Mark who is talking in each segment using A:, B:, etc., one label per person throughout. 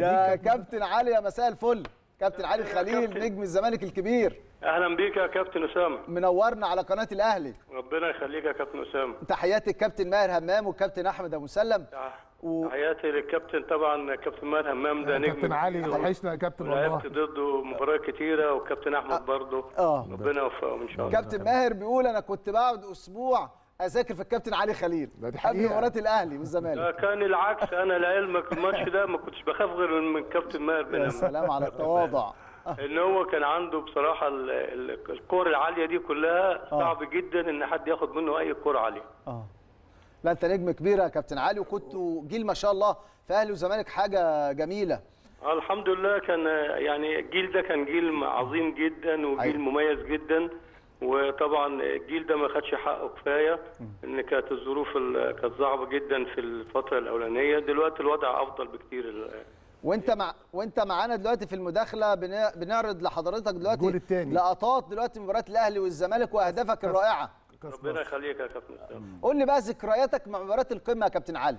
A: يا كابتن علي يا مساء الفل كابتن علي
B: يا
A: خليل
B: كابتن.
A: نجم الزمالك الكبير
B: اهلا بيك يا كابتن اسامه
A: منورنا على قناه الاهلي
B: ربنا يخليك يا كابتن اسامه
A: تحياتي الكابتن ماهر همام والكابتن احمد ابو مسلم و-
B: تحياتي للكابتن طبعا كابتن ماهر همام ده نجم
C: كابتن علي وحشنا يا كابتن
B: لعبت
C: والله
B: ضده مباريات كتيره وكابتن احمد برضه
A: اه
B: ربنا يوفقهم ان شاء الله
A: كابتن ماهر بيقول انا كنت بقعد اسبوع اذاكر في الكابتن علي خليل
C: ده دي
A: قبل
C: حقيقة.
A: مباراه الاهلي والزمالك
B: ده كان العكس انا لعلمك الماتش ده ما كنتش بخاف غير من كابتن ماهر بن
A: يا
B: همام
A: سلام على التواضع
B: ان هو كان عنده بصراحه ال- ال- الكور العاليه دي كلها صعب جدا ان حد ياخد منه اي كوره عاليه
A: اه لا انت نجم كبير يا كابتن علي وكنتوا جيل ما شاء الله في اهلي وزمالك حاجه جميله
B: آه، الحمد لله كان يعني الجيل ده كان جيل عظيم جدا
A: أيوة.
B: وجيل مميز جدا وطبعا الجيل ده ما خدش حقه كفايه ان كانت الظروف ال- كانت صعبه جدا في الفتره الاولانيه دلوقتي الوضع افضل بكتير ال-
A: وانت مع وانت معانا دلوقتي في المداخله بن... بنعرض لحضرتك
C: الجول
A: دلوقتي
C: التاني.
A: لقطات دلوقتي من مباراه الاهلي والزمالك واهدافك الرائعه
C: كاس
B: ربنا
C: مصر.
B: يخليك يا كابتن اسامه
A: قول لي بقى ذكرياتك مع مباراه القمه يا كابتن علي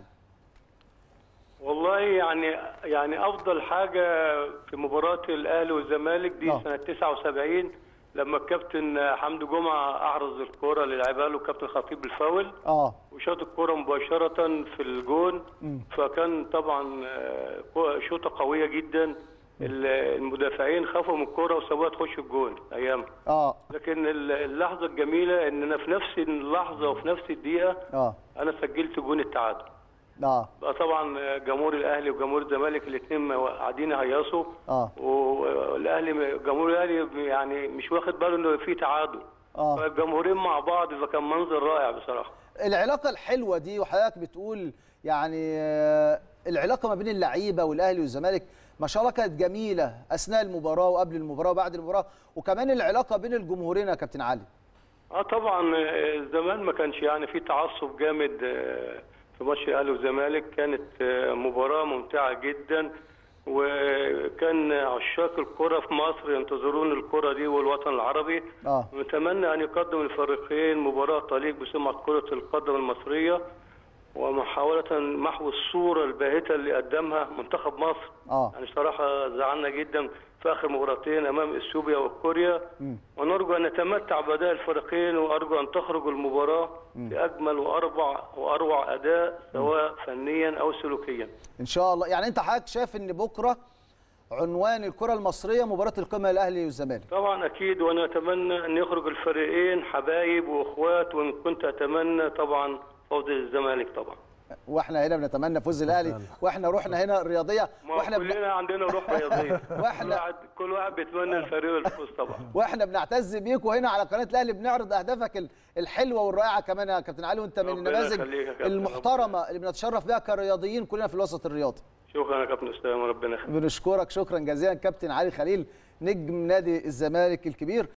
B: والله يعني يعني افضل حاجه في مباراه الاهلي والزمالك دي
A: آه.
B: سنه 79 لما الكابتن حمدي جمعه احرز الكوره اللي لعبها له الكابتن خطيب الفاول
A: اه
B: وشاط الكرة مباشرة في الجون فكان طبعا آه، شوطة قوية جدا ال- المدافعين خافوا من الكرة وسابوها تخش الجون أيام
A: اه
B: لكن ال- اللحظة الجميلة إن أنا في نفس اللحظة وفي نفس الدقيقة
A: اه
B: أنا سجلت جون التعادل
A: اه
B: بقى طبعا جمهور الأهلي وجمهور الزمالك الاثنين قاعدين يهيصوا
A: اه
B: والأهلي جمهور الأهلي يعني مش واخد باله إنه في تعادل
A: اه
B: فالجمهورين مع بعض فكان منظر رائع بصراحة
A: العلاقه الحلوه دي وحضرتك بتقول يعني آه، العلاقه ما بين اللعيبه والاهلي والزمالك ما شاء الله كانت جميله اثناء المباراه وقبل المباراه وبعد المباراه وكمان العلاقه بين الجمهورين يا كابتن علي
B: اه طبعا آه، زمان ما كانش يعني في تعصب جامد آه، في ماتش الاهلي والزمالك كانت آه، مباراه ممتعه جدا وكان عشاق الكره في مصر ينتظرون الكره دي والوطن العربي
A: اه
B: نتمنى ان يقدم الفريقين مباراه تليق بسمعه كره القدم المصريه ومحاوله محو الصوره الباهته اللي قدمها منتخب مصر
A: اه
B: يعني صراحة زعلنا جدا في آخر مباراتين أمام إثيوبيا وكوريا
A: مم.
B: ونرجو أن نتمتع بأداء الفريقين وأرجو أن تخرج المباراة بأجمل وأروع وأروع أداء سواء فنيا أو سلوكيا
A: ان شاء الله يعني انت حضرتك شايف ان بكره عنوان الكره المصريه مباراه القمه الاهلي والزمالك
B: طبعا أكيد وأنا أتمنى أن يخرج الفريقين حبايب وأخوات وإن كنت أتمنى طبعا فوز الزمالك طبعا
A: واحنا هنا بنتمنى فوز الاهلي واحنا روحنا هنا رياضيه
B: ما
A: واحنا
B: كلنا
A: بن...
B: عندنا روح رياضية
A: وإحنا-
B: كل واحد كل واحد بيتمنى الفريق الفوز طبعا
A: واحنا بنعتز بيك وهنا على قناه الاهلي بنعرض اهدافك ال- الحلوه والرائعه كمان يا كابتن علي وانت من
B: ربنا
A: النماذج
B: يخليك يا كابتن.
A: المحترمه اللي بنتشرف بها كرياضيين كلنا في الوسط الرياضي
B: شكرا يا كابتن أسامة ربنا يخليك
A: بنشكرك شكرا جزيلا كابتن علي خليل نجم نادي الزمالك الكبير